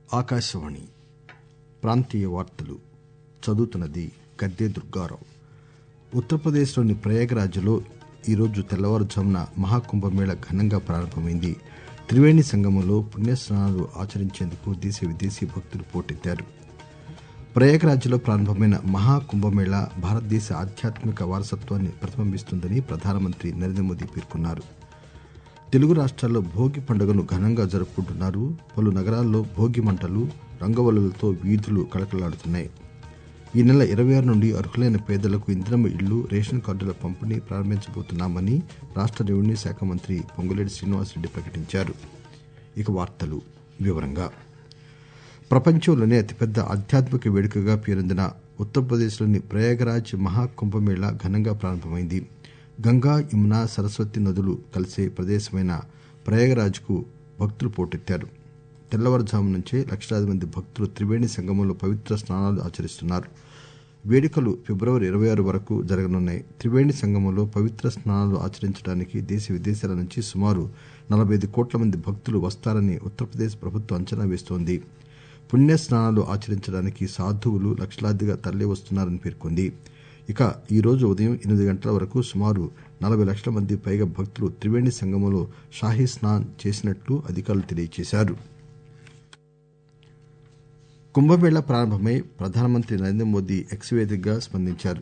ఆకాశవాణి ప్రాంతీయ వార్తలు చదువుతున్నది గద్దె దుర్గారావు ఉత్తరప్రదేశ్లోని ప్రయాగరాజ్లో ఈరోజు తెల్లవారుజామున మహాకుంభమేళ ఘనంగా ప్రారంభమైంది త్రివేణి సంగమంలో పుణ్యస్నానాలు ఆచరించేందుకు దేశ విదేశీ భక్తులు పోటెత్తారు ప్రయాగరాజ్లో ప్రారంభమైన మహాకుంభమేళ భారతదేశ ఆధ్యాత్మిక వారసత్వాన్ని ప్రతిబింబిస్తుందని ప్రధానమంత్రి నరేంద్ర మోదీ పేర్కొన్నారు తెలుగు రాష్ట్రాల్లో భోగి పండుగను ఘనంగా జరుపుకుంటున్నారు పలు నగరాల్లో భోగి మంటలు రంగవల్లులతో వీధులు కళకళలాడుతున్నాయి ఈ నెల ఇరవై ఆరు నుండి అర్హులైన పేదలకు ఇందిరమ్మ ఇళ్లు రేషన్ కార్డుల పంపిణీ ప్రారంభించబోతున్నామని రాష్ట రెవెన్యూ శాఖ మంత్రి పొంగులేటి శ్రీనివాసరెడ్డి ప్రకటించారు ఇక వార్తలు వివరంగా ప్రపంచంలోనే అతిపెద్ద ఆధ్యాత్మిక వేడుకగా పేరొందిన ఉత్తరప్రదేశ్లోని ప్రయాగరాజ్ మహాకుంభమేళ ఘనంగా ప్రారంభమైంది గంగా యమున సరస్వతి నదులు కలిసే ప్రదేశమైన ప్రయాగరాజ్కు భక్తులు పోటెత్తారు తెల్లవారుజాము నుంచే లక్షలాది మంది భక్తులు త్రివేణి సంగమంలో పవిత్ర స్నానాలు ఆచరిస్తున్నారు వేడుకలు ఫిబ్రవరి ఇరవై ఆరు వరకు జరగనున్నాయి త్రివేణి సంగమంలో పవిత్ర స్నానాలు ఆచరించడానికి దేశ విదేశాల నుంచి సుమారు నలబై ఐదు కోట్ల మంది భక్తులు వస్తారని ఉత్తరప్రదేశ్ ప్రభుత్వం అంచనా వేస్తోంది పుణ్య స్నానాలు ఆచరించడానికి సాధువులు లక్షలాదిగా తరలివస్తున్నారని పేర్కొంది ఇక ఈ రోజు ఉదయం ఎనిమిది గంటల వరకు సుమారు నలబై లక్షల మంది పైగా భక్తులు త్రివేణి సంగమంలో షాహీ స్నాన్ చేసినట్లు అధికారులు తెలియజేశారు కుంభమేళా ప్రారంభమై ప్రధానమంత్రి నరేంద్ర మోదీ ఎక్స్ వేదికగా స్పందించారు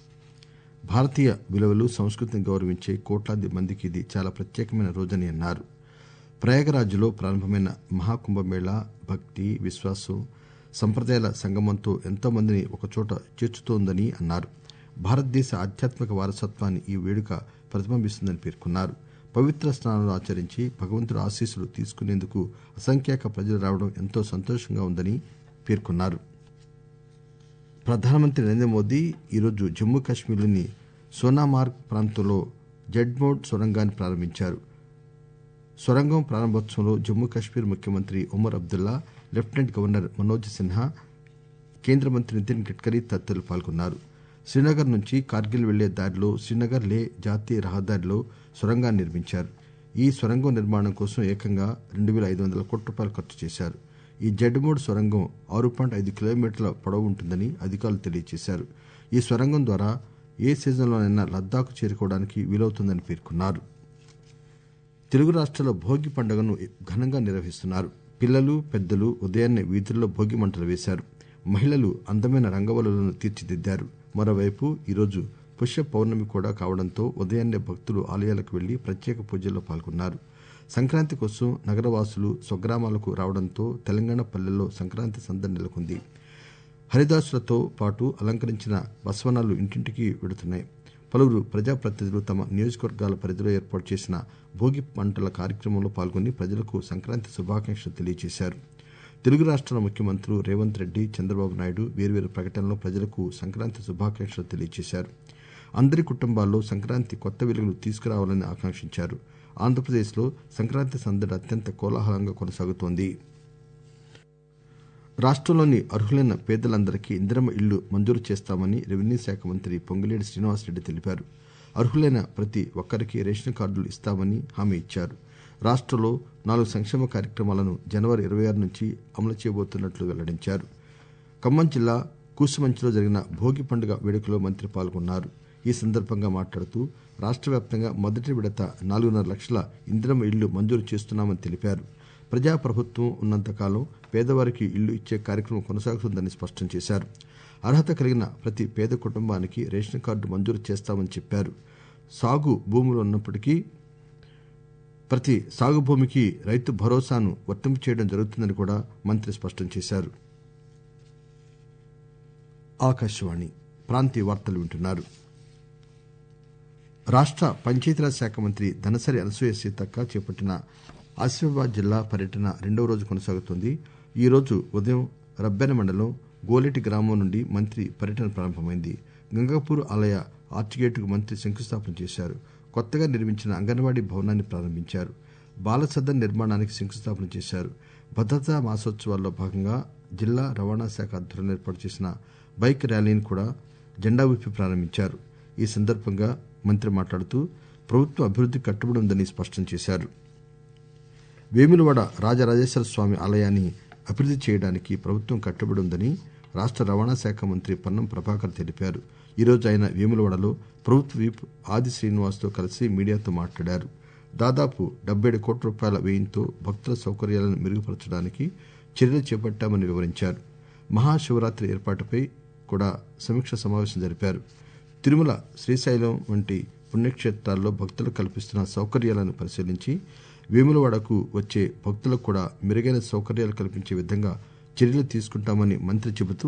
భారతీయ విలువలు సంస్కృతిని గౌరవించే కోట్లాది మందికి ఇది చాలా ప్రత్యేకమైన రోజని అన్నారు ప్రయాగరాజ్లో ప్రారంభమైన మహాకుంభమేళా భక్తి విశ్వాసం సంప్రదాయాల సంగమంతో ఎంతో మందిని ఒకచోట చేర్చుతోందని అన్నారు భారతదేశ ఆధ్యాత్మిక వారసత్వాన్ని ఈ వేడుక ప్రతిబింబిస్తుందని పేర్కొన్నారు పవిత్ర స్నానాలు ఆచరించి భగవంతుడి ఆశీస్సులు తీసుకునేందుకు అసంఖ్యాక ప్రజలు రావడం ఎంతో సంతోషంగా ఉందని పేర్కొన్నారు ప్రధానమంత్రి నరేంద్ర మోదీ ఈరోజు జమ్మూ కాశ్మీర్లోని సోనామార్గ్ ప్రాంతంలో జడ్మోడ్ సొరంగాన్ని ప్రారంభించారు సొరంగం ప్రారంభోత్సవంలో జమ్మూ కాశ్మీర్ ముఖ్యమంత్రి ఒమర్ అబ్దుల్లా లెఫ్టినెంట్ గవర్నర్ మనోజ్ సిన్హా కేంద్ర మంత్రి నితిన్ గడ్కరీ తదితరులు పాల్గొన్నారు శ్రీనగర్ నుంచి కార్గిల్ వెళ్లే దారిలో శ్రీనగర్ లే జాతీయ రహదారిలో సొరంగాన్ని నిర్మించారు ఈ సొరంగం నిర్మాణం కోసం ఏకంగా రెండు పేల ఐదు వందల కోట్ల రూపాయలు ఖర్చు చేశారు ఈ జడ్మోడ్ సొరంగం ఆరు పాయింట్ ఐదు కిలోమీటర్ల పొడవు ఉంటుందని అధికారులు తెలియజేశారు ఈ సొరంగం ద్వారా ఏ సీజన్లోనైనా లద్దాఖ్ చేరుకోవడానికి వీలవుతుందని పేర్కొన్నారు తెలుగు రాష్ట్రాల్లో భోగి పండుగను ఘనంగా నిర్వహిస్తున్నారు పిల్లలు పెద్దలు ఉదయాన్నే వీధుల్లో భోగి మంటలు వేశారు మహిళలు అందమైన రంగవల్లులను తీర్చిదిద్దారు మరోవైపు ఈరోజు పుష్య పౌర్ణమి కూడా కావడంతో ఉదయాన్నే భక్తులు ఆలయాలకు వెళ్లి ప్రత్యేక పూజల్లో పాల్గొన్నారు సంక్రాంతి కోసం నగరవాసులు స్వగ్రామాలకు రావడంతో తెలంగాణ పల్లెల్లో సంక్రాంతి సందడి నెలకొంది హరిదాసులతో పాటు అలంకరించిన బసవనాలు ఇంటింటికి వెడుతున్నాయి పలువురు ప్రజాప్రతినిధులు తమ నియోజకవర్గాల పరిధిలో ఏర్పాటు చేసిన భోగి మంటల కార్యక్రమంలో పాల్గొని ప్రజలకు సంక్రాంతి శుభాకాంక్షలు తెలియజేశారు తెలుగు రాష్ట్రాల ముఖ్యమంత్రులు రేవంత్ రెడ్డి చంద్రబాబు నాయుడు వేర్వేరు ప్రకటనలో ప్రజలకు సంక్రాంతి శుభాకాంక్షలు తెలియజేశారు అందరి కుటుంబాల్లో సంక్రాంతి కొత్త వెలుగులు తీసుకురావాలని ఆకాంక్షించారు ఆంధ్రప్రదేశ్లో సంక్రాంతి సందడి అత్యంత కోలాహలంగా కొనసాగుతోంది రాష్టంలోని అర్హులైన పేదలందరికీ ఇందిరమ్మ ఇళ్లు మంజూరు చేస్తామని రెవెన్యూ శాఖ మంత్రి పొంగులేటి శ్రీనివాసరెడ్డి తెలిపారు అర్హులైన ప్రతి ఒక్కరికి రేషన్ కార్డులు ఇస్తామని హామీ ఇచ్చారు రాష్టంలో నాలుగు సంక్షేమ కార్యక్రమాలను జనవరి ఇరవై ఆరు నుంచి అమలు చేయబోతున్నట్లు వెల్లడించారు ఖమ్మం జిల్లా కూసుమంచిలో జరిగిన భోగి పండుగ వేడుకలో మంత్రి పాల్గొన్నారు ఈ సందర్భంగా మాట్లాడుతూ రాష్ట వ్యాప్తంగా మొదటి విడత నాలుగున్నర లక్షల ఇందిరమ్మ ఇళ్లు మంజూరు చేస్తున్నామని తెలిపారు ప్రజాప్రభుత్వం ఉన్నంతకాలం పేదవారికి ఇళ్లు ఇచ్చే కార్యక్రమం కొనసాగుతుందని స్పష్టం చేశారు అర్హత కలిగిన ప్రతి పేద కుటుంబానికి రేషన్ కార్డు మంజూరు చేస్తామని చెప్పారు సాగు భూములు ఉన్నప్పటికీ ప్రతి సాగు భూమికి రైతు భరోసాను వర్తింపు చేయడం జరుగుతుందని కూడా మంత్రి స్పష్టం చేశారు ఆకాశవాణి ప్రాంతీయ వార్తలు వింటున్నారు రాష్ట పంచాయతీరాజ్ శాఖ మంత్రి ధనసరి అనసూయ సీతక్క చేపట్టిన ఆసిఫాబాద్ జిల్లా పర్యటన రెండవ రోజు కొనసాగుతోంది ఈ రోజు ఉదయం రబ్బెన మండలం గోలెటి గ్రామం నుండి మంత్రి పర్యటన ప్రారంభమైంది గంగాపూర్ ఆలయ ఆర్చిగేటుకు మంత్రి శంకుస్థాపన చేశారు కొత్తగా నిర్మించిన అంగన్వాడీ భవనాన్ని ప్రారంభించారు బాల సదన్ నిర్మాణానికి శంకుస్థాపన చేశారు భద్రతా మాసోత్సవాల్లో భాగంగా జిల్లా రవాణా శాఖ ఆధ్వర్యంలో ఏర్పాటు చేసిన బైక్ ర్యాలీని కూడా జెండా ఊపి ప్రారంభించారు ఈ సందర్భంగా మంత్రి మాట్లాడుతూ ప్రభుత్వం అభివృద్దికి కట్టుబడి ఉందని స్పష్టం చేశారు వేములవాడ రాజరాజేశ్వర స్వామి ఆలయాన్ని అభివృద్ది చేయడానికి ప్రభుత్వం కట్టుబడి ఉందని రాష్ట రవాణా శాఖ మంత్రి పొన్నం ప్రభాకర్ తెలిపారు ఈరోజు ఆయన వేములవాడలో ప్రభుత్వ విప్ ఆది శ్రీనివాస్తో కలిసి మీడియాతో మాట్లాడారు దాదాపు డెబ్బై ఏడు కోట్ల రూపాయల వ్యయంతో భక్తుల సౌకర్యాలను మెరుగుపరచడానికి చర్యలు చేపట్టామని వివరించారు మహాశివరాత్రి ఏర్పాటుపై కూడా సమీక్ష సమావేశం జరిపారు తిరుమల శ్రీశైలం వంటి పుణ్యక్షేత్రాల్లో భక్తులకు కల్పిస్తున్న సౌకర్యాలను పరిశీలించి వేములవాడకు వచ్చే భక్తులకు కూడా మెరుగైన సౌకర్యాలు కల్పించే విధంగా చర్యలు తీసుకుంటామని మంత్రి చెబుతూ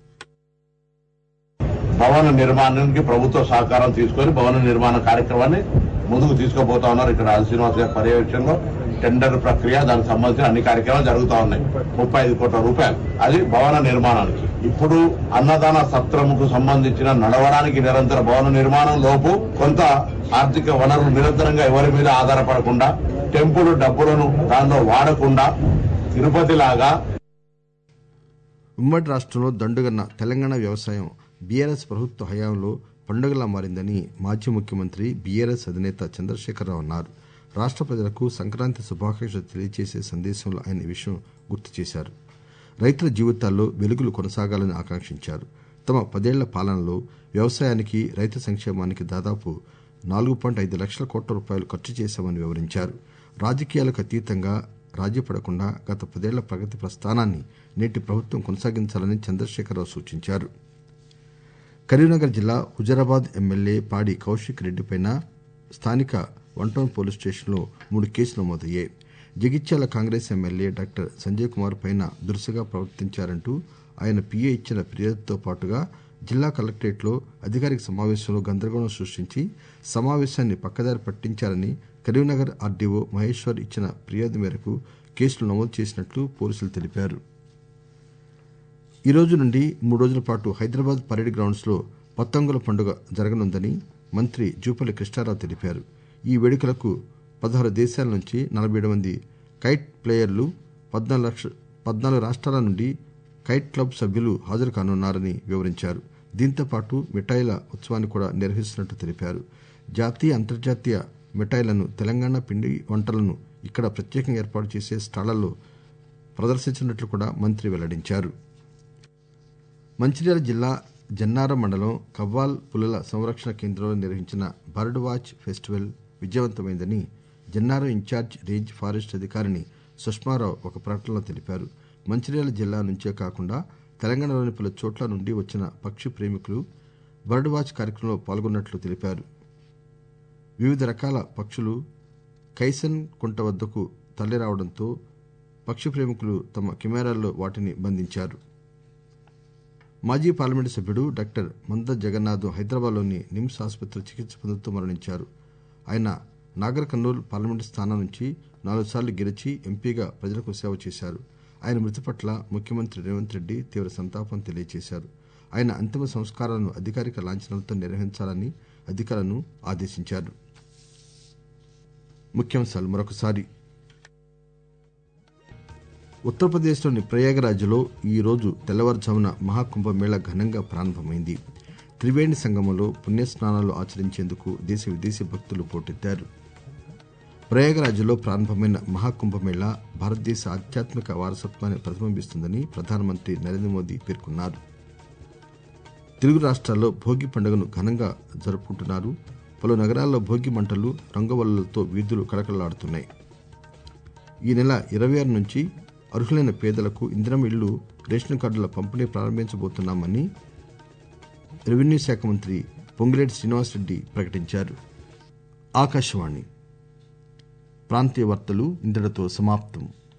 భవన నిర్మాణానికి ప్రభుత్వ సహకారం తీసుకొని భవన నిర్మాణ కార్యక్రమాన్ని ముందుకు తీసుకుపోతా ఉన్నారు ఇక్కడ ఆది శ్రీనివాస్ గారి పర్యవేక్షణలో టెండర్ ప్రక్రియ దానికి సంబంధించిన అన్ని కార్యక్రమాలు జరుగుతా ఉన్నాయి ముప్పై ఐదు కోట్ల రూపాయలు అది భవన నిర్మాణానికి ఇప్పుడు అన్నదాన సత్రముకు సంబంధించిన నడవడానికి నిరంతర భవన నిర్మాణం లోపు కొంత ఆర్థిక వనరులు నిరంతరంగా ఎవరి మీద ఆధారపడకుండా టెంపుల్ డబ్బులను దానిలో వాడకుండా తిరుపతి లాగా ఉమ్మడి రాష్ట్రంలో దండుగన్న తెలంగాణ వ్యవసాయం బీఆర్ఎస్ ప్రభుత్వ హయాంలో పండుగలా మారిందని మాజీ ముఖ్యమంత్రి బీఆర్ఎస్ అధినేత చంద్రశేఖరరావు అన్నారు రాష్ట ప్రజలకు సంక్రాంతి శుభాకాంక్షలు తెలియజేసే సందేశంలో ఆయన ఈ విషయం గుర్తు చేశారు రైతుల జీవితాల్లో వెలుగులు కొనసాగాలని ఆకాంక్షించారు తమ పదేళ్ల పాలనలో వ్యవసాయానికి రైతు సంక్షేమానికి దాదాపు నాలుగు పాయింట్ ఐదు లక్షల కోట్ల రూపాయలు ఖర్చు చేశామని వివరించారు రాజకీయాలకు అతీతంగా రాజీ పడకుండా గత పదేళ్ల ప్రగతి ప్రస్థానాన్ని నేటి ప్రభుత్వం కొనసాగించాలని చంద్రశేఖరరావు సూచించారు కరీంనగర్ జిల్లా హుజరాబాద్ ఎమ్మెల్యే పాడి కౌశిక్ రెడ్డిపై స్థానిక వన్ టౌన్ పోలీస్ స్టేషన్లో మూడు కేసులు నమోదయ్యాయి జగిత్యాల కాంగ్రెస్ ఎమ్మెల్యే డాక్టర్ సంజయ్ కుమార్ పైన దురుసుగా ప్రవర్తించారంటూ ఆయన పిఏ ఇచ్చిన ఫిర్యాదుతో పాటుగా జిల్లా కలెక్టరేట్లో అధికారిక సమావేశంలో గందరగోళం సృష్టించి సమావేశాన్ని పక్కదారి పట్టించారని కరీంనగర్ ఆర్డీఓ మహేశ్వర్ ఇచ్చిన ఫిర్యాదు మేరకు కేసులు నమోదు చేసినట్లు పోలీసులు తెలిపారు ఈ రోజు నుండి మూడు రోజుల పాటు హైదరాబాద్ పరేడ్ గ్రౌండ్స్ లో పతంగుల పండుగ జరగనుందని మంత్రి జూపల్లి కృష్ణారావు తెలిపారు ఈ వేడుకలకు పదహారు దేశాల నుంచి నలభై ఏడు మంది కైట్ ప్లేయర్లు పద్నాలుగు లక్ష పద్నాలుగు రాష్ట్రాల నుండి కైట్ క్లబ్ సభ్యులు హాజరు కానున్నారని వివరించారు దీంతో పాటు మిఠాయిల ఉత్సవాన్ని కూడా నిర్వహిస్తున్నట్టు తెలిపారు జాతీయ అంతర్జాతీయ మిఠాయిలను తెలంగాణ పిండి వంటలను ఇక్కడ ప్రత్యేకంగా ఏర్పాటు చేసే స్టాళ్లలో ప్రదర్శించినట్లు కూడా మంత్రి వెల్లడించారు మంచిర్యాల జిల్లా జన్నారం మండలం కవ్వాల్ పులుల సంరక్షణ కేంద్రంలో నిర్వహించిన బర్డ్ వాచ్ ఫెస్టివల్ విజయవంతమైందని జన్నారం ఇన్ఛార్జ్ రేంజ్ ఫారెస్ట్ అధికారిని సుష్మారావు ఒక ప్రకటనలో తెలిపారు మంచిర్యాల జిల్లా నుంచే కాకుండా తెలంగాణలోని పలు చోట్ల నుండి వచ్చిన పక్షి ప్రేమికులు బర్డ్ వాచ్ కార్యక్రమంలో పాల్గొన్నట్లు తెలిపారు వివిధ రకాల పక్షులు కైసన్ కుంట వద్దకు తరలిరావడంతో పక్షి ప్రేమికులు తమ కెమెరాల్లో వాటిని బంధించారు మాజీ పార్లమెంటు సభ్యుడు డాక్టర్ మంద జగన్నాథ్ హైదరాబాద్లోని నిమ్స్ ఆసుపత్రిలో చికిత్స పొందుతూ మరణించారు ఆయన నాగర్ కర్నూల్ పార్లమెంటు స్థానం నుంచి నాలుగు సార్లు గెలిచి ఎంపీగా ప్రజలకు సేవ చేశారు ఆయన మృతి పట్ల ముఖ్యమంత్రి రేవంత్ రెడ్డి తీవ్ర సంతాపం తెలియజేశారు ఆయన అంతిమ సంస్కారాలను అధికారిక లాంఛనాలతో నిర్వహించాలని అధికారులను ఆదేశించారు ముఖ్యాంశాలు మరొకసారి ఉత్తరప్రదేశ్లోని ప్రయాగరాజ్లో ఈ రోజు తెల్లవారుజామున మహాకుంభమేళా ఘనంగా ప్రారంభమైంది త్రివేణి సంగమంలో పుణ్యస్నానాలు ఆచరించేందుకు దేశ విదేశీ భక్తులు పోటెత్తారు ప్రయాగరాజ్లో ప్రారంభమైన మహాకుంభమేళా భారతదేశ ఆధ్యాత్మిక వారసత్వాన్ని ప్రతిబింబిస్తుందని ప్రధానమంత్రి నరేంద్ర మోదీ పేర్కొన్నారు తెలుగు రాష్ట్రాల్లో భోగి పండుగను ఘనంగా జరుపుకుంటున్నారు పలు నగరాల్లో భోగి మంటలు రంగవల్లులతో వీధులు కళకళలాడుతున్నాయి ఈ నెల ఇరవై ఆరు నుంచి అర్హులైన పేదలకు ఇందిరం ఇళ్లు రేషన్ కార్డుల పంపిణీ ప్రారంభించబోతున్నామని రెవెన్యూ శాఖ మంత్రి పొంగిరెడ్డి శ్రీనివాసరెడ్డి ప్రకటించారు ఆకాశవాణి ప్రాంతీయ వార్తలు ఇంతటితో సమాప్తం